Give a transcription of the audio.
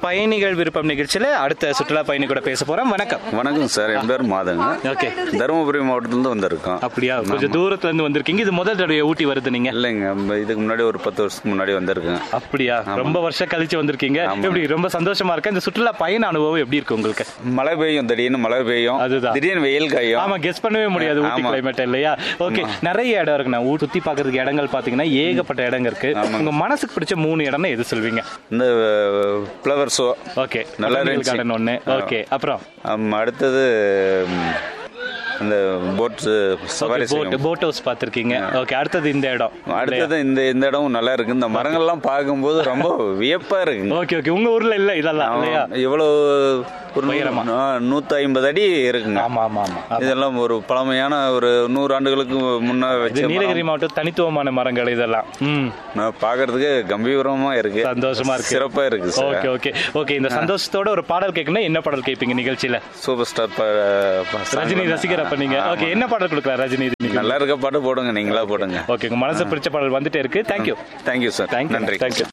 பயணிகள் விருப்பம் நிகழ்ச்சியில அடுத்த சுற்றுலா பயணி கூட பேச போறோம் வணக்கம் வணக்கம் சார் என் பேர் மாதங்க ஓகே தருமபுரி மாவட்டத்திலிருந்து வந்திருக்கோம் அப்படியா கொஞ்சம் தூரத்துல இருந்து வந்திருக்கீங்க இது முதல் தடவை ஊட்டி வருது நீங்க இல்லைங்க நம்ம இதுக்கு முன்னாடி ஒரு பத்து வருஷத்துக்கு முன்னாடி வந்திருக்கேன் அப்படியா ரொம்ப வருஷம் கழிச்சு வந்திருக்கீங்க எப்படி ரொம்ப சந்தோஷமா இருக்கு இந்த சுற்றுலா பயண அனுபவம் எப்படி இருக்கு உங்களுக்கு மழை பெய்யும் திடீர்னு மழை பெய்யும் அதுதான். திடீர்னு வெயில் காயும் ஆமா கெஸ் பண்ணவே முடியாது ஊட்டி ஆமா. கிளைமேட் இல்லையா ஓகே நிறைய இடம் இருக்கு நான் ஊர் சுத்தி பாக்குறதுக்கு இடங்கள் பாத்தீங்கன்னா ஏகப்பட்ட இடங்கள் இருக்கு உங்க மனசுக்கு பிடிச்ச மூணு இடம்னா எது சொல்வீங்க இந்த ஃப்ளவர் ஷோ ஓகே நல்லா Botanical இருந்துச்சு. garden ஒண்ணு ஓகே அப்புறம் அடுத்தது ம், இந்த போட் சவாரி போட் செய்யும் போட் ஹவுஸ் பாத்திருக்கீங்க ஓகே அடுத்தது இந்த இடம் அடுத்தது இந்த இந்த இடமும் நல்லா இருக்கு இந்த மரங்கள்லாம் பார்க்கும்போது ரொம்ப வியப்பா இருக்குங்க ஓகே ஓகே உங்க ஊர்ல இல்ல இதெல்லாம் இல்லையா இவ்வளவு ஒரு உயரமா? நூத்தி ஐம்பது அடி இருக்குங்க ஆமா ஆமா ஆமா இதெல்லாம் ஒரு பழமையான ஒரு நூறு ஆண்டுகளுக்கு முன்ன இது வச்ச நீலகிரி மரம். மாவட்டம் தனித்துவமான மரங்கள் இதெல்லாம் ம் நான் பாக்குறதுக்கு கம்பீரமா இருக்கு சந்தோஷமா இருக்கு சிறப்பா இருக்கு சார் ஓகே ஓகே ஓகே இந்த சந்தோஷத்தோட ஒரு பாடல் கேட்கணும் என்ன பாடல் கேட்பீங்க நிகழ்ச்சியில சூப்பர் ஸ்டார் ப- ப- song ரஜினி வந்து- ரசிகர் அப்ப நீங்க ஆமா. ஓகே என்ன பாடல் கொடுக்கலாம் ரஜினி இன்னைக்கு? நல்லா இருக்க பாட்டு போடுங்க நீங்களா போடுங்க ஓகே உங்க மனசு பிடிச்ச பாடல் வந்துட்டே இருக்கு தேங்க்யூ தேங்க்யூ சார் தேங்க்யூ நன்றி தேங்க்யூ